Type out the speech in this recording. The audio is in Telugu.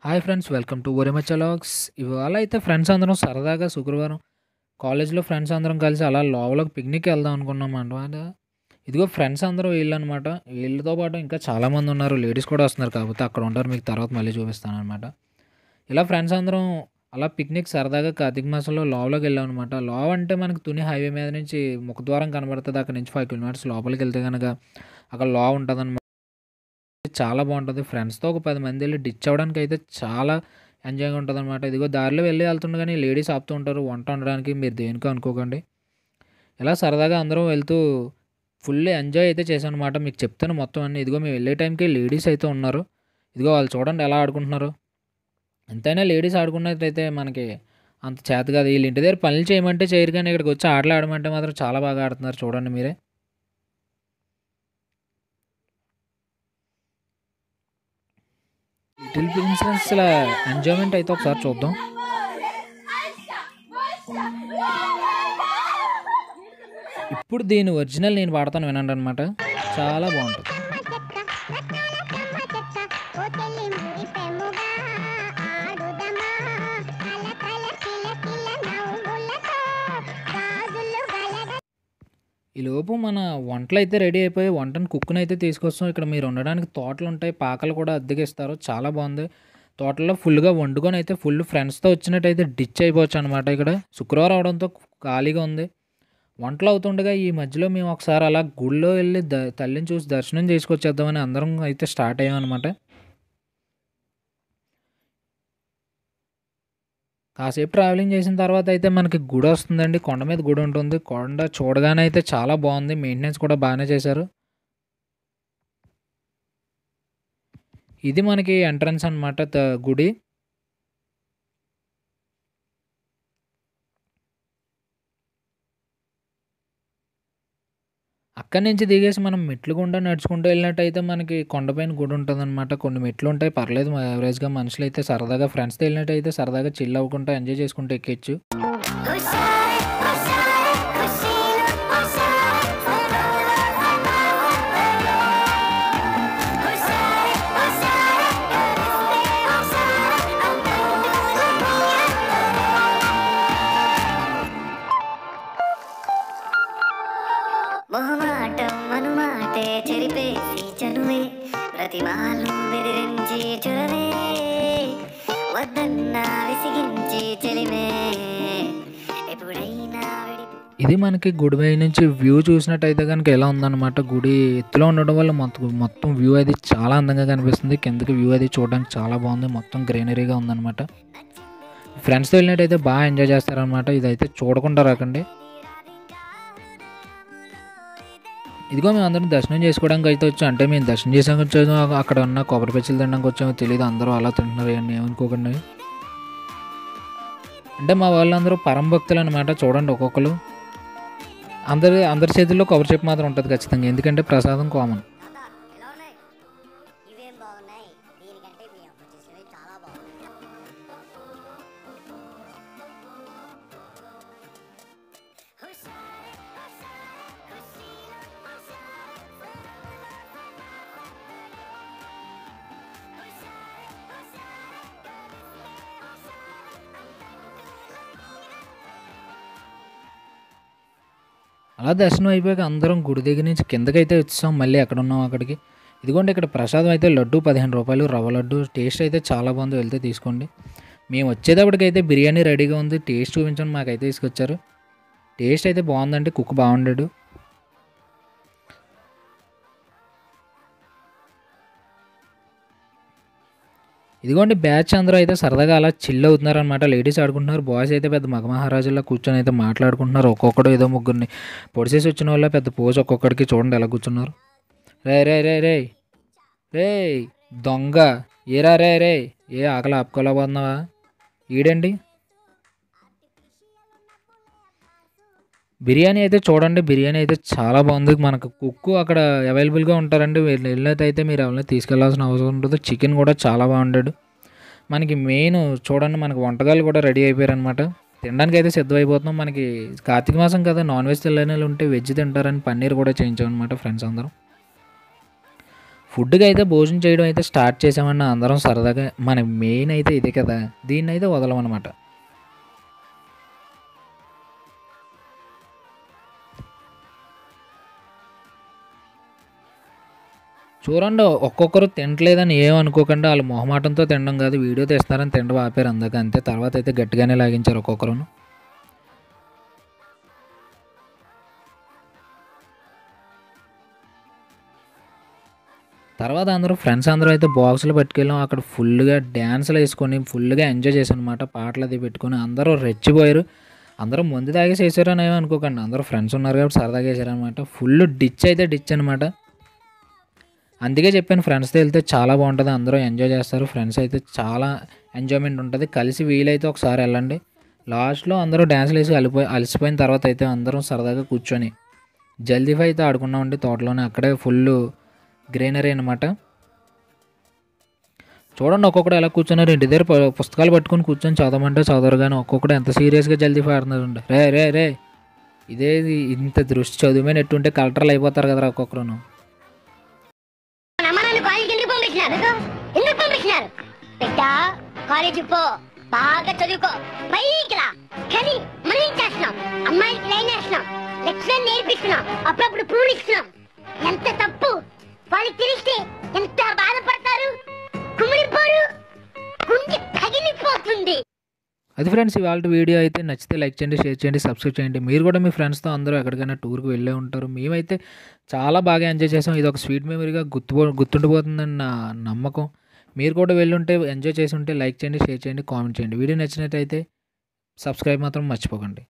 హాయ్ ఫ్రెండ్స్ వెల్కమ్ టు ఒరిమచ్చలాగ్స్ ఇవాళ అయితే ఫ్రెండ్స్ అందరం సరదాగా శుక్రవారం కాలేజ్లో ఫ్రెండ్స్ అందరం కలిసి అలా లోపలికి పిక్నిక్ వెళ్దాం అనుకున్నాం అనమాట ఇదిగో ఫ్రెండ్స్ అందరూ వీళ్ళు అనమాట వీళ్ళతో పాటు ఇంకా చాలామంది ఉన్నారు లేడీస్ కూడా వస్తున్నారు కాకపోతే అక్కడ ఉంటారు మీకు తర్వాత మళ్ళీ చూపిస్తాను అనమాట ఇలా ఫ్రెండ్స్ అందరం అలా పిక్నిక్ సరదాగా కార్తీక మాసంలో లోపలికి వెళ్ళాం అనమాట లోవ అంటే మనకి తుని హైవే మీద నుంచి ముఖద్వారం కనబడుతుంది అక్కడ నుంచి ఫైవ్ కిలోమీటర్స్ లోపలికి వెళ్తే కనుక అక్కడ లో ఉంటుంది చాలా బాగుంటుంది ఫ్రెండ్స్తో ఒక పది మంది వెళ్ళి డిచ్ అవ్వడానికి అయితే చాలా ఎంజాయ్గా ఉంటుంది అనమాట ఇదిగో దారిలో వెళ్ళి వెళ్తుండగానే లేడీస్ ఆపుతూ ఉంటారు వంట వండడానికి మీరు దేనికో అనుకోకండి ఇలా సరదాగా అందరం వెళ్తూ ఫుల్ ఎంజాయ్ అయితే చేశాను అనమాట మీకు చెప్తాను మొత్తం అన్ని ఇదిగో మేము వెళ్ళే టైంకి లేడీస్ అయితే ఉన్నారు ఇదిగో వాళ్ళు చూడండి ఎలా ఆడుకుంటున్నారు ఎంతైనా లేడీస్ ఆడుకున్నట్లయితే మనకి అంత చేత కాదు వీళ్ళు ఇంటి దగ్గర పనులు చేయమంటే చేయరు కానీ ఇక్కడికి వచ్చి ఆటలు ఆడమంటే మాత్రం చాలా బాగా ఆడుతున్నారు చూడండి మీరే లిటిల్ ప్రిన్సెస్ ఎంజాయ్మెంట్ అయితే ఒకసారి చూద్దాం ఇప్పుడు దీని ఒరిజినల్ నేను వాడతాను వినండి అనమాట చాలా బాగుంటుంది ఈ లోపు మన వంటలు అయితే రెడీ అయిపోయి వంటను కుక్కుని అయితే తీసుకొస్తాం ఇక్కడ మీరు ఉండడానికి తోటలు ఉంటాయి పాకలు కూడా అద్దెకిస్తారు చాలా బాగుంది తోటలో ఫుల్గా వండుకొని అయితే ఫుల్ ఫ్రెండ్స్తో వచ్చినట్టయితే డిచ్ అయిపోవచ్చు అనమాట ఇక్కడ శుక్రవారం అవడంతో ఖాళీగా ఉంది వంటలు అవుతుండగా ఈ మధ్యలో మేము ఒకసారి అలా గుళ్ళో వెళ్ళి ద తల్లిని చూసి దర్శనం చేసుకొచ్చేద్దామని అందరం అయితే స్టార్ట్ అయ్యామన్నమాట కాసేపు ట్రావెలింగ్ చేసిన తర్వాత అయితే మనకి గుడి వస్తుందండి కొండ మీద గుడి ఉంటుంది కొండ చూడగానే అయితే చాలా బాగుంది మెయింటెనెన్స్ కూడా బాగానే చేశారు ఇది మనకి ఎంట్రన్స్ అనమాట గుడి అక్కడి నుంచి దిగేసి మనం మెట్లు గుండా నడుచుకుంటూ వెళ్ళినట్టయితే మనకి కొండపైన గుడి ఉంటుంది అనమాట కొన్ని మెట్లు ఉంటాయి పర్లేదు యావరేజ్గా మనుషులు అయితే సరదాగా ఫ్రెండ్స్తో వెళ్ళినట్టయితే సరదాగా చిల్ అవ్వకుండా ఎంజాయ్ చేసుకుంటూ ఎక్కొచ్చు మొహమాటం అనుమాటే చెరిపేసి చనువే ప్రతిమాలు బెదిరించి చురవే వద్దన్నా విసిగించి చెలిమే ఎప్పుడైనా విడిపో ఇది మనకి గుడి పై నుంచి వ్యూ చూసినట్టయితే కనుక ఎలా ఉందన్నమాట గుడి ఎత్తులో ఉండడం వల్ల మొత్తం మొత్తం వ్యూ అది చాలా అందంగా కనిపిస్తుంది కిందకి వ్యూ అది చూడడానికి చాలా బాగుంది మొత్తం గ్రీనరీగా ఉందన్నమాట ఫ్రెండ్స్తో వెళ్ళినట్టయితే బాగా ఎంజాయ్ చేస్తారనమాట ఇదైతే చూడకుండా రాకండి ఇదిగో మేము అందరం దర్శనం చేసుకోవడానికి అయితే వచ్చాం అంటే మేము దర్శనం చేసాక వచ్చాము అక్కడ ఉన్న కొబ్బరి పెచ్చులు తినడానికి వచ్చామో తెలియదు అందరూ అలా తింటున్నారు అని ఏమనుకోకండి అంటే మా వాళ్ళందరూ పరం భక్తులు అనమాట చూడండి ఒక్కొక్కరు అందరి అందరి చేతుల్లో కొబ్బరి చెప్పు మాత్రం ఉంటుంది ఖచ్చితంగా ఎందుకంటే ప్రసాదం కామన్ ఎలా ఉన్నాయి ఇవేం బాగున్నాయి దీనికంటే మీ అమ్మ చేసినవి చాలా బాగున్నాయి అలా దర్శనం అయిపోయాక అందరం గుడి దగ్గర నుంచి కిందకైతే వచ్చాం మళ్ళీ ఎక్కడ ఉన్నాం అక్కడికి ఇదిగోండి ఇక్కడ ప్రసాదం అయితే లడ్డు పదిహేను రూపాయలు రవ్వ లడ్డు టేస్ట్ అయితే చాలా బాగుంది వెళ్తే తీసుకోండి మేము వచ్చేటప్పటికైతే బిర్యానీ రెడీగా ఉంది టేస్ట్ చూపించండి మాకైతే తీసుకొచ్చారు టేస్ట్ అయితే బాగుందండి కుక్ బాగుండాడు ఇదిగోండి బ్యాచ్ అందరూ అయితే సరదాగా అలా చిల్ అవుతున్నారు అనమాట లేడీస్ ఆడుకుంటున్నారు బాయ్స్ అయితే పెద్ద మగ మహారాజుల్లో కూర్చొని అయితే మాట్లాడుకుంటున్నారు ఒక్కొక్కడు ఏదో ముగ్గురిని పొడిసేసి వచ్చిన వాళ్ళ పెద్ద పోజ్ ఒక్కొక్కడికి చూడండి ఎలా కూర్చున్నారు రే రే రే రే రే దొంగ ఏరా రే రే ఏ ఆకలి ఆపుకోలేకపోతున్నావా ఈడండి బిర్యానీ అయితే చూడండి బిర్యానీ అయితే చాలా బాగుంది మనకు కుక్కు అక్కడ అవైలబుల్గా ఉంటారండి వీళ్ళు వెళ్ళినట్టయితే మీరు ఎవరైనా తీసుకెళ్లాల్సిన అవసరం ఉంటుంది చికెన్ కూడా చాలా బాగుండాడు మనకి మెయిన్ చూడండి మనకి వంటకాలు కూడా రెడీ అయిపోయారు అనమాట తినడానికి అయితే సిద్ధమైపోతున్నాం మనకి కార్తీక మాసం కదా నాన్ వెజ్ తినలేని వాళ్ళు ఉంటే వెజ్ తింటారని పన్నీర్ కూడా చేయించాం అనమాట ఫ్రెండ్స్ అందరం ఫుడ్కి అయితే భోజనం చేయడం అయితే స్టార్ట్ చేసామన్న అందరం సరదాగా మన మెయిన్ అయితే ఇదే కదా దీన్ని అయితే వదలమన్నమాట చూడండి ఒక్కొక్కరు తినట్లేదని ఏమనుకోకుండా వాళ్ళు మొహమాటంతో తినడం కాదు వీడియో తీస్తారని తినడం ఆపారు అందాక అంతే తర్వాత అయితే గట్టిగానే లాగించారు ఒక్కొక్కరును తర్వాత అందరూ ఫ్రెండ్స్ అందరూ అయితే బాక్సులు పట్టుకెళ్ళాం అక్కడ ఫుల్గా డ్యాన్సులు వేసుకొని ఫుల్గా ఎంజాయ్ చేశాను అనమాట పాటలు అది పెట్టుకొని అందరూ రెచ్చిపోయారు అందరూ ముందు తాగేసి వేసారని ఏమీ అనుకోకండి అందరూ ఫ్రెండ్స్ ఉన్నారు కాబట్టి సరదాగా వేసారనమాట ఫుల్ డిచ్ అయితే డిచ్ అనమాట అందుకే చెప్పాను ఫ్రెండ్స్తో వెళ్తే చాలా బాగుంటుంది అందరూ ఎంజాయ్ చేస్తారు ఫ్రెండ్స్ అయితే చాలా ఎంజాయ్మెంట్ ఉంటుంది కలిసి వీలైతే ఒకసారి వెళ్ళండి లాస్ట్లో అందరూ డ్యాన్స్లు వేసి అలిపోయి అలసిపోయిన తర్వాత అయితే అందరం సరదాగా కూర్చొని జల్దీ ఫై అయితే ఆడుకున్నామండి తోటలోనే అక్కడే ఫుల్ గ్రీనరీ అనమాట చూడండి ఒక్కొక్కడు ఎలా కూర్చున్నారు ఇంటి దగ్గర ప- పుస్తకాలు పట్టుకొని కూర్చొని చదవమంటే చదవరు కానీ ఒక్కొక్కడు ఎంత సీరియస్గా జల్దీ పాడుతున్నారండి రే రే రే ఇదే ఇంత దృష్టి చదువు మీద ఎట్టుంటే కలెక్టర్లు అయిపోతారు కదరా ఒక్కొక్కరును మన అమ్మ నాన్న కాలేజీకి ఎందుకు పంపించినారు ఎందుకు పంపించినారు బిడ్డ కాలేజీకి పో బాగా చదువుకో పైకి రా కానీ మనం ఏం చేస్తున్నాం అమ్మాయికి లైన్ వేస్తున్నాం లెక్చర్ నేర్పిస్తున్నాం అప్పుడప్పుడు ప్రూవ్ ఇస్తున్నాం ఎంత తప్పు వాళ్ళకి తెలిస్తే ఎంత బాధపడతారు కుమిలిపోరు గుండె పగిలిపోతుంది అది ఫ్రెండ్స్ ఇవాళ వీడియో అయితే నచ్చితే లైక్ చేయండి షేర్ చేయండి సబ్స్క్రైబ్ చేయండి మీరు కూడా మీ ఫ్రెండ్స్తో అందరూ ఎక్కడికైనా టూర్కి వెళ్ళే ఉంటారు మేమైతే చాలా బాగా ఎంజాయ్ చేసాం ఇది ఒక స్వీట్ మెమరీగా గుర్తు గుర్తుండిపోతుందని నా నమ్మకం మీరు కూడా వెళ్ళి ఉంటే ఎంజాయ్ చేసి ఉంటే లైక్ చేయండి షేర్ చేయండి కామెంట్ చేయండి వీడియో నచ్చినట్టయితే సబ్స్క్రైబ్ మాత్రం మర్చిపోకండి